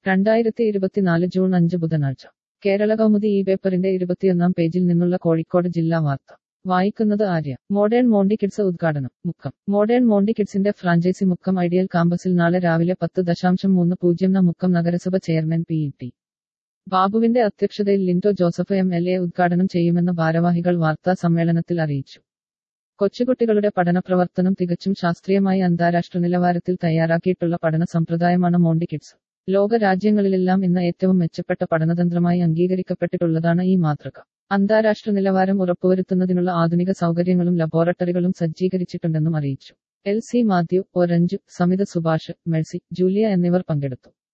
രണ്ടായിരത്തി ഇരുപത്തിനാല് ജൂൺ അഞ്ച് ബുധനാഴ്ച കേരള കൗമുദി ഈ പേപ്പറിന്റെ ഇരുപത്തിയൊന്നാം പേജിൽ നിന്നുള്ള കോഴിക്കോട് ജില്ലാ വാർത്ത വായിക്കുന്നത് ആര്യ മോഡേൺ മോണ്ടി കിഡ്സ് ഉദ്ഘാടനം മുക്കം മോഡേൺ മോണ്ടി കിഡ്സിന്റെ ഫ്രാഞ്ചൈസി മുക്കം ഐഡിയൽ കാമ്പസിൽ നാളെ രാവിലെ പത്ത് ദശാംശം മൂന്ന് പൂജ്യം ന മുക്കം നഗരസഭ ചെയർമാൻ പി ഇ ടി ബാബുവിന്റെ അധ്യക്ഷതയിൽ Lindo Joseph M L A ഉദ്ഘാടനം ചെയ്യുമെന്ന് ഭാരവാഹികൾ വാർത്താ സമ്മേളനത്തിൽ അറിയിച്ചു കൊച്ചുകുട്ടികളുടെ പഠന പ്രവർത്തനം തികച്ചും ശാസ്ത്രീയമായി അന്താരാഷ്ട്ര നിലവാരത്തിൽ തയ്യാറാക്കിയിട്ടുള്ള പഠന സമ്പ്രദായമാണ് മോണ്ടി കിഡ്സ് ലോക രാജ്യങ്ങളിലെല്ലാം ഇന്ന് ഏറ്റവും മെച്ചപ്പെട്ട പഠനതന്ത്രമായി അംഗീകരിക്കപ്പെട്ടിട്ടുള്ളതാണ് ഈ മാതൃക അന്താരാഷ്ട്ര നിലവാരം ഉറപ്പുവരുത്തുന്നതിനുള്ള ആധുനിക സൗകര്യങ്ങളും ലബോറട്ടറികളും സജ്ജീകരിച്ചിട്ടുണ്ടെന്നും അറിയിച്ചു എൽ സി മാത്യു ഒരഞ്ചു സമിത സുഭാഷ് മെഴ്സി ജൂലിയ എന്നിവർ പങ്കെടുത്തു